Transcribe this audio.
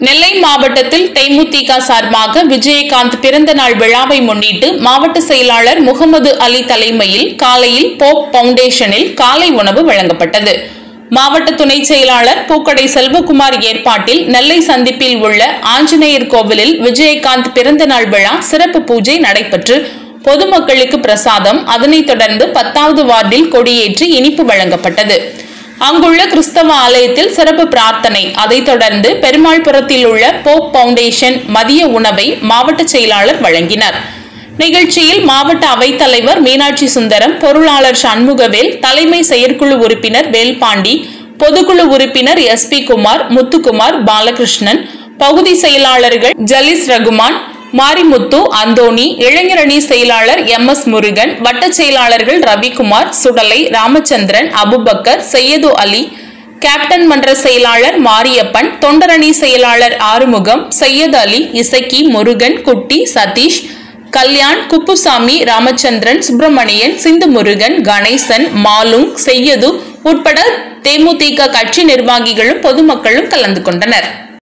நெல்லை மாவட்டத்தில் தேமுதிக சார்பாக விஜயகாந்த் பிறந்த நாள் விழாவை முன்னிட்டு மாவட்ட செயலாளர் முகமது அலி தலைமையில் காலையில் போப் பவுண்டேஷனில் காலை உணவு வழங்கப்பட்டது மாவட்ட துணை செயலாளர் பூக்கடை செல்வகுமார் ஏற்பாட்டில் நெல்லை சந்திப்பில் உள்ள ஆஞ்சநேயர் கோவிலில் விஜயகாந்த் பிறந்த நாள் விழா சிறப்பு பூஜை நடைபெற்று பொதுமக்களுக்கு பிரசாதம் அதனைத் தொடர்ந்து பத்தாவது வார்டில் கொடியேற்றி இனிப்பு வழங்கப்பட்டது அங்குள்ள கிறிஸ்தவ ஆலயத்தில் சிறப்பு பிரார்த்தனை அதைத் தொடர்ந்து பெருமாள்புரத்தில் உள்ள போப் பவுண்டேஷன் மதிய உணவை மாவட்ட செயலாளர் வழங்கினார் நிகழ்ச்சியில் மாவட்ட அவைத்தலைவர் மீனாட்சி சுந்தரம் பொருளாளர் சண்முகவேல் தலைமை செயற்குழு உறுப்பினர் வேல்பாண்டி பொதுக்குழு உறுப்பினர் எஸ் பி குமார் முத்துக்குமார் பாலகிருஷ்ணன் பகுதி செயலாளர்கள் ஜலிஸ் ரகுமான் மாரிமுத்து அந்தோணி இளைஞரணி செயலாளர் எம் எஸ் முருகன் வட்டச் செயலாளர்கள் ரவிக்குமார் சுடலை ராமச்சந்திரன் அபுபக்கர் சையது அலி கேப்டன் மன்ற செயலாளர் மாரியப்பன் தொண்டரணி செயலாளர் ஆறுமுகம் சையத் அலி இசக்கி முருகன் குட்டி சதீஷ் கல்யாண் குப்புசாமி ராமச்சந்திரன் சுப்பிரமணியன் சிந்து முருகன் கணேசன் மாலுங் செய்யது உட்பட தேமுதிக கட்சி நிர்வாகிகளும் பொதுமக்களும் கலந்து கொண்டனர்